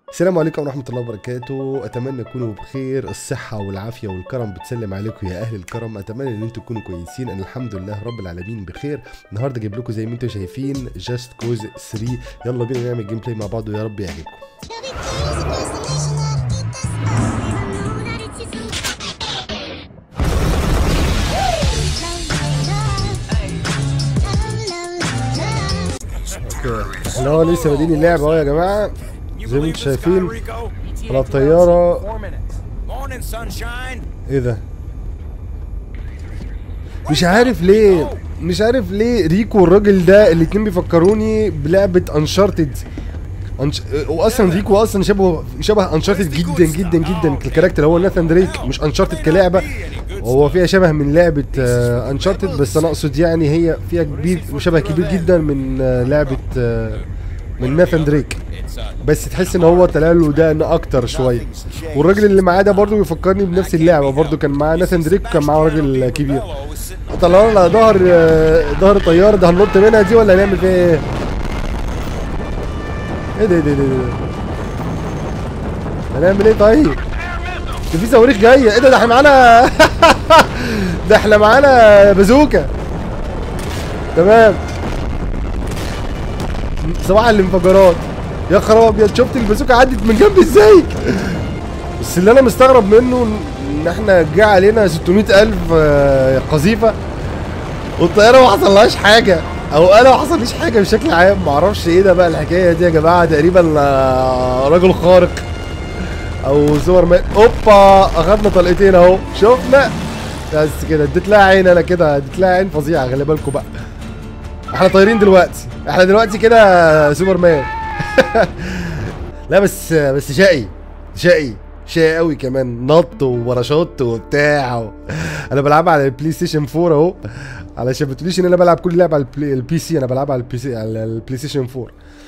السلام عليكم ورحمة الله وبركاته أتمنى تكونوا بخير الصحة والعافية والكرم بتسلم عليكم يا أهل الكرم أتمنى إن أنتم تكونوا كويسين أنا الحمد لله رب العالمين بخير النهاردة جايب لكم زي ما أنتم شايفين جاست كوز 3 يلا بينا نعمل جيم بلاي مع بعض ويا رب يعجبكم 'احنا هو لسه بادئين اللعبة اهو يا جماعة زي ما انتم شايفين على الطيارة ايه ده مش عارف ليه مش عارف ليه ريكو والراجل ده الاتنين بيفكروني بلعبة انشارتد أنش... واصلا ريكو اصلا شبه شبه انشارتد جدا جدا جدا الكاركتر هو ناثان دريك مش انشارتد كلعبه هو فيها شبه من لعبه انشارتد بس انا اقصد يعني هي فيها كبير شبه كبير جدا من آه، لعبه آه، من ناثان دريك بس تحس ان هو طلع له ده اكتر شويه والراجل اللي معاه ده برضه بيفكرني بنفس اللعبه برضه كان معاه ناثان دريك وكان معاه راجل كبير طلعوا لنا ظهر آه، ظهر طياره ده هننط منها دي ولا هنعمل فيها ايه؟ ايه ده ايه ده ايه ده إيه ده؟ هنعمل ايه طيب؟ ده في صواريخ جايه ايه ده ده احنا معانا ده احنا معانا بازوكا تمام صباح الانفجارات يا خراب ابيض شفت البازوكا عدت من جنبي ازاي بس اللي انا مستغرب منه ان احنا جه علينا 600 الف آه، قذيفه والطياره ما حصلهاش حاجه او انا ما حصليش حاجه بشكل عام معرفش ايه ده بقى الحكايه دي يا جماعه تقريبا آه، رجل خارق او سوبر مان اوبا اخدنا طلقتين اهو شفنا بس كده اديت لها عين انا كده اديت لها عين فظيعه خلي بالكم بقى احنا طايرين دلوقتي احنا دلوقتي كده سوبر مان لا بس بس شقي شقي شقي قوي كمان نط وباراشوت وبتاع و... انا بلعبها على البلاي ستيشن 4 اهو علشان ما تقوليش ان انا بلعب كل لعبه على البلاي, البي سي انا بلعبها على البي سي على البلاي ستيشن 4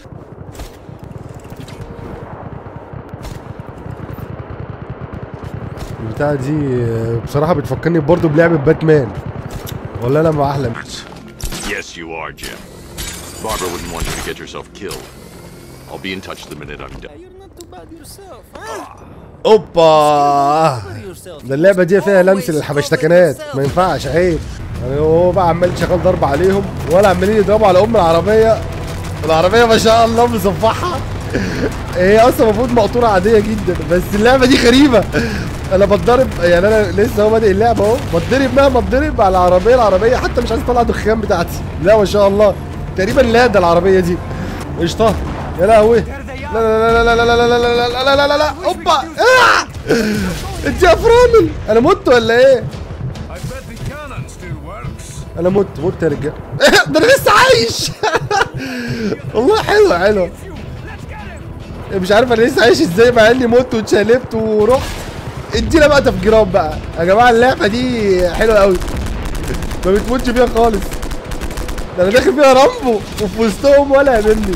البتاعة دي بصراحة بتفكرني برضه بلعبة باتمان ولا أنا ما أحلم Yes, you are, Jim. Barbara wouldn't want you to get yourself killed. I'll be in touch the minute I'm done. You're not too bad yourself, huh? أوبا yourself. ده اللعبة دي فيها لمس للحبشتكنات ما ينفعش عيب يعني هو بقى عمال شغال ضرب عليهم ولا عمالين يضربوا على أم العربية العربية ما شاء الله مصفحة هي أصلا المفروض مقطورة عادية جدا بس اللعبة دي غريبة أنا بتضرب يعني أنا لسه هو بادئ اللعبة أهو بتضرب مهما اتضرب على العربية العربية حتى مش عايز أطلع دخان بتاعتي لا ما شاء الله تقريبا لاده العربية دي قشطة يا لهوي لا لا لا لا لا لا لا لا لا لا لا لا لا اوبا آه! انت يا فرامل انا مت ولا ايه؟ I bet the cannon still works. انا مت مت يا رجاله ده انا لسه عايش والله حلو حلو مش عارف انا لسه عايش ازاي مع اني مت واتشقلبت ورحت ادينا بقى تفجيرات بقى يا جماعه اللعبه دي حلوه قوي ما بتموتش فيها خالص ده انا داخل فيها رامبو وفي وسطهم ولا مني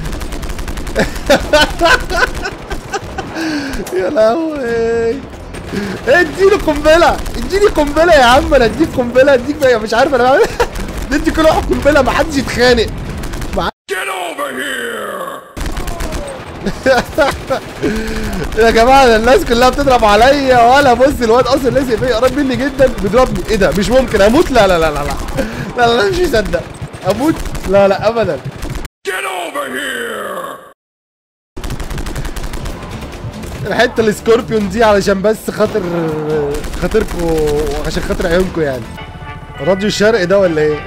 يا لهوي اديني قنبله اديني قنبله يا عم انا اديك قنبله اديك بقى مش عارف انا بعمل ندي كل واحد قنبله ما حدش يتخانق Get over here! يا جماعه ده الناس كلها بتضرب عليا وانا بص الواد اصلا لازق فيا قريب مني جدا بيضربني ايه ده مش ممكن اموت لا لا لا لا لا لا لا, لا مش مصدق اموت لا لا ابدا Get over here! الحته السكوربيون دي علشان بس خاطر خاطركم عشان خاطر عيونكم يعني راديو الشرق ده ولا ايه؟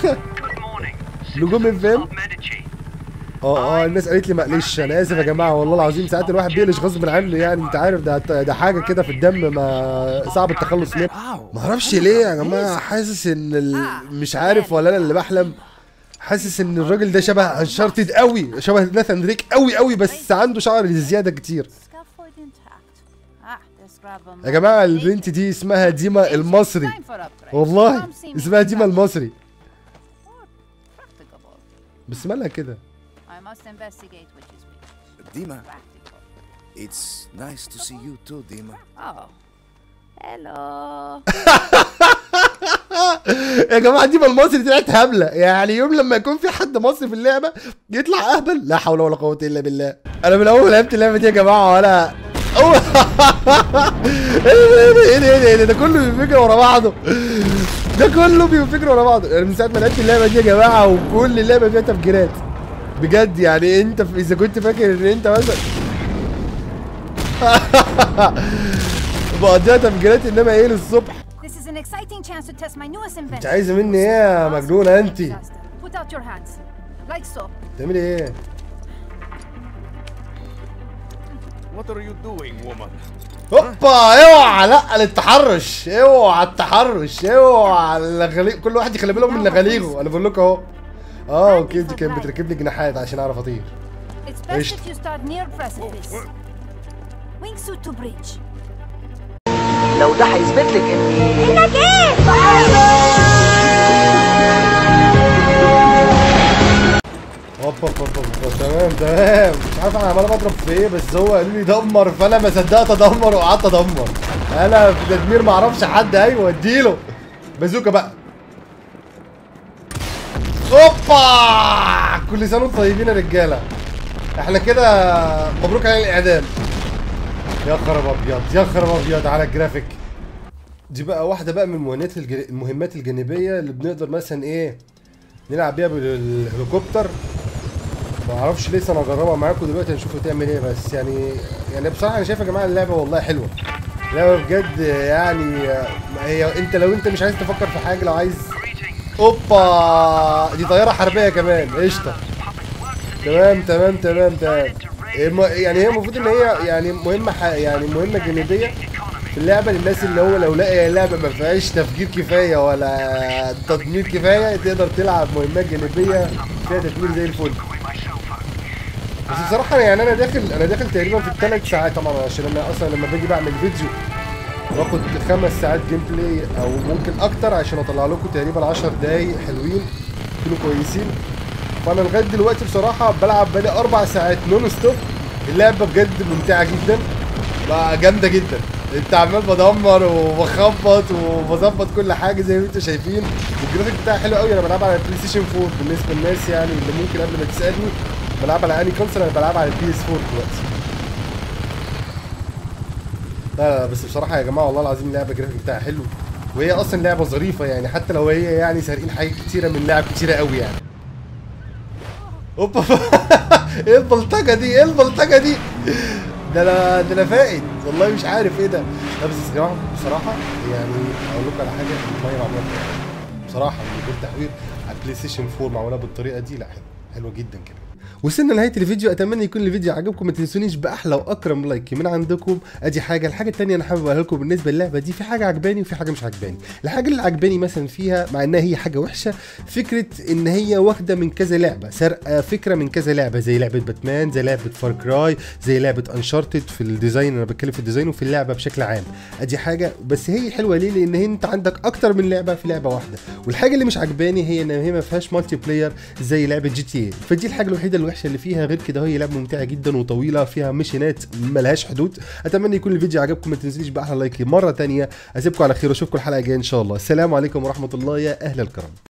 نجوم اف ام اه اه الناس قالت لي معلش انا اسف يا جماعه والله العظيم ساعات الواحد بيقلش غصب عنه يعني انت عارف ده ده حاجه كده في الدم ما صعب التخلص منها ما اعرفش ليه يا جماعه حاسس ان ال... مش عارف ولا انا اللي بحلم حاسس ان الراجل ده شبه انشارتد قوي شبه ناثان دريك قوي قوي بس عنده شعر زياده كتير Scaffold intact. Ah, this grab يا جماعه البنت دي اسمها ديما المصري Time for upgrade. والله Some seem اسمها ديما المصري practicable. بس مالها كده I must investigate which is which. Dima, Practical. it's nice to see you too, Dima. Oh. Hello. يا جماعه ديما المصري طلعت هبله يعني يوم لما يكون في حد مصري في اللعبه يطلع اهبل لا حول ولا قوه الا بالله انا من اول لعبت اللعبه دي يا جماعه وانا أول- ايه ده ايه ده ايه ده ايه ده ده كله بيفكر ورا بعضه ده كله بيفكر ورا بعضه انا من ساعه ما لعبت اللعبه دي يا جماعه وكل اللعبه فيها تفجيرات بجد يعني انت ف- اذا كنت فاكر ان انت مثلا بقضيها تفجيرات انما ايه للصبح This is an exciting chance to test my newest invention. انت عايزه مني ايه يا مجنونه انت Put out your hands. Like so. بتعملي ايه What are you doing, woman? هوبا اوعى لا التحرش اوعى التحرش اوعى اللغاليغ كل واحد يخلي باله من لغاليغه انا بقول لكم اهو اه اوكي دي كانت بتركب لي جناحات عشان اعرف اطير It's best Echt? if you start near precipice. Wingsuit to bridge. لو ده هيثبت لك اني هوبا هوبا هوبا تمام تمام مش عارف انا عمال بضرب في ايه بس هو قالوا لي دمر فانا ما صدقت ادمر وقعدت ادمر انا في تدمير ما اعرفش حد ايوه اديله بازوكا بقى اوبا كل سنه وانتم طيبين يا رجاله احنا كده مبروك علينا الاعدام يا خراب ابيض يا خراب ابيض على الجرافيك دي بقى واحده بقى من المهمات الج- المهمات الجانبيه اللي بنقدر مثلا ايه نلعب بيها بالهليكوبتر ما اعرفش لسه انا اجربها معاكم دلوقتي هنشوف تعمل ايه بس يعني يعني بصراحه انا شايف يا جماعه اللعبه والله حلوه لعبه بجد يعني هي انت لو انت مش عايز تفكر في حاجه لو عايز اوبا دي طياره حربيه كمان قشطه تمام تمام تمام تمام الم- يعني هي المفروض ان هي يعني مهمه ح... يعني مهمه جانبيه في اللعبه للناس اللي هو لو لقى لعبه ما فيهاش تفجير كفايه ولا تدمير كفايه تقدر تلعب مهمات جانبيه فيها تدمير زي الفل بس بصراحه يعني انا داخل انا داخل تقريبا في الثلاث ساعات طبعا عشان انا اصلا لما باجي بعمل فيديو باخد خمس ساعات جيم بلاي او ممكن اكتر عشان اطلع لكم تقريبا 10 دقايق حلوين يكونوا كويسين فانا لغايه دلوقتي بصراحه بلعب بقالي اربع ساعات نون ستوب اللعبه بجد ممتعه جدا بقى جامده جدا انت عمال بدمر وبخبط وبظبط كل حاجه زي ما انتم شايفين والجرافيك بتاعي حلو قوي انا بلعبها على البلاي ستيشن 4 بالنسبه للناس يعني اللي ممكن قبل ما تسالني بلعب على اني كونسول انا بلعبها على البي اس 4 دلوقتي لا لا بس بصراحه يا جماعه والله العظيم اللعبه الجرافيك بتاعها حلو وهي اصلا لعبه ظريفه يعني حتى لو هي يعني سارقين حاجات كتيره من لعب كتيره قوي يعني اوبا ايه البلطجه دي ايه البلطجه دي ده انا ده انا فاقد والله مش عارف ايه ده لا بس يا جماعه بصراحه يعني اقول لكم على حاجه الميه معموله بطريقة- بصراحه من غير تحوير على البلاي ستيشن 4 معموله بالطريقه دي لا حلوه حلوه جدا كده وصلنا لنهايه الفيديو اتمنى يكون الفيديو عجبكم ما تنسونيش باحلى واكرم لايك من عندكم ادي حاجه الحاجه الثانيه انا حابب اقولها لكم بالنسبه للعبه دي في حاجه عجباني وفي حاجه مش عجباني الحاجه اللي عجباني مثلا فيها مع انها هي حاجه وحشه فكره ان هي واخده من كذا لعبه سرقه فكره من كذا لعبه زي لعبه باتمان زي لعبه فار كراي زي لعبه انشارتد في الديزاين انا بتكلم في الديزاين وفي اللعبه بشكل عام ادي حاجه بس هي حلوه ليه لان هي انت عندك اكتر من لعبه في لعبه واحده والحاجه اللي مش عجباني هي ان هي ما فيهاش مالتي بلاير زي لعبه جي تي اي فدي الحاجه الوحيده الوحشه اللي فيها غير كده هي لعبه ممتعه جدا وطويله فيها ميشنات ملهاش حدود اتمنى يكون الفيديو عجبكم ما تنسونيش باحلى لايك مره تانية اسيبكم على خير واشوفكم الحلقه الجايه ان شاء الله السلام عليكم ورحمه الله يا اهل الكرم